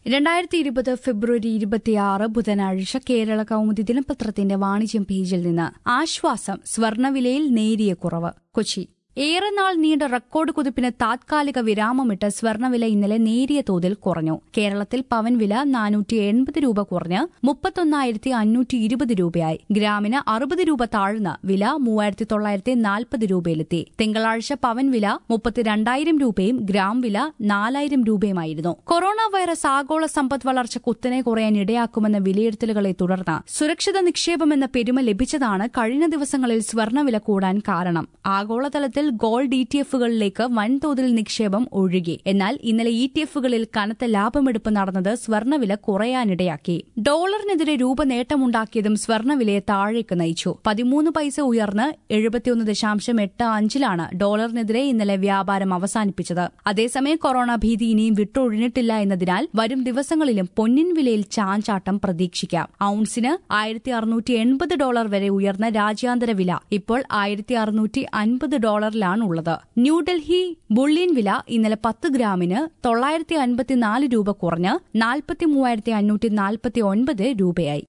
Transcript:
രണ്ടായിരത്തി ഇരുപത് ഫെബ്രുവരി ഇരുപത്തിയാറ് ബുധനാഴ്ച കേരള കൗമുദി ദിനപത്രത്തിന്റെ വാണിജ്യം പേജിൽ നിന്ന് ആശ്വാസം സ്വർണവിലയിൽ നേരിയ കുറവ് കൊച്ചി ഏറെ നാൾ നീണ്ട റെക്കോർഡ് കുതിപ്പിന് താത്കാലിക വിരാമമിട്ട് സ്വർണവില ഇന്നലെ നേരിയ തോതിൽ കുറഞ്ഞു കേരളത്തിൽ പവൻ വില നാനൂറ്റി എൺപത് രൂപ കുറഞ്ഞ് മുപ്പത്തൊന്നായിരത്തി അഞ്ഞൂറ്റി ഇരുപത് രൂപയായി ഗ്രാമിന് അറുപത് രൂപ താഴ്ന്ന വില മൂവായിരത്തി തൊള്ളായിരത്തി നാൽപ്പത് രൂപയിലെത്തി തിങ്കളാഴ്ച പവൻ വില മുപ്പത്തിരണ്ടായിരം രൂപയും ഗ്രാം വില നാലായിരം രൂപയുമായിരുന്നു കൊറോണ വൈറസ് ആഗോള സമ്പദ് വളർച്ച കുത്തനെ കുറയാൻ ഇടയാക്കുമെന്ന വിലയിരുത്തലുകളെ തുടർന്ന് സുരക്ഷിത നിക്ഷേപമെന്ന പെരുമ ലഭിച്ചതാണ് കഴിഞ്ഞ ദിവസങ്ങളിൽ സ്വർണവില കൂടാൻ കാരണം ആഗോളതലത്തിൽ ഗോൾഡ് ഇ ടി എഫുകളിലേക്ക് വൻതോതിൽ നിക്ഷേപം ഒഴുകി എന്നാൽ ഇന്നലെ ഇ ടി എഫുകളിൽ കനത്ത ലാഭമെടുപ്പ് നടന്നത് സ്വർണവില കുറയാനിടയാക്കി ഡോളറിനെതിരെ രൂപ നേട്ടമുണ്ടാക്കിയതും സ്വർണവിലയെ താഴേക്ക് നയിച്ചു പതിമൂന്ന് പൈസ ഉയർന്ന് എഴുപത്തിയൊന്ന് ദശാംശം എട്ട് അഞ്ചിലാണ് ഡോളറിനെതിരെ ഇന്നലെ വ്യാപാരം അവസാനിപ്പിച്ചത് അതേസമയം കൊറോണ ഭീതി ഇനിയും വിട്ടൊഴിഞ്ഞിട്ടില്ല എന്നതിനാൽ വരും ദിവസങ്ങളിലും പൊന്നിൻ വിലയിൽ ചാഞ്ചാട്ടം പ്രതീക്ഷിക്കാം ഔൺസിന് ആയിരത്തി അറുന്നൂറ്റി എൺപത് ഡോളർ വരെ ഉയർന്ന രാജ്യാന്തര വില ഇപ്പോൾ ആയിരത്തി അറുന്നൂറ്റി അൻപത് ഡോളറിലാണുള്ളത് ന്യൂഡൽഹി ബുള്ളിയൻ വില ഇന്നലെ പത്ത് ഗ്രാമിന് തൊള്ളായിരത്തി അൻപത്തിനാല് രൂപ കുറഞ്ഞ് നാൽപ്പത്തി മൂവായിരത്തി അഞ്ഞൂറ്റി നാൽപ്പത്തി ഒൻപത് രൂപയായി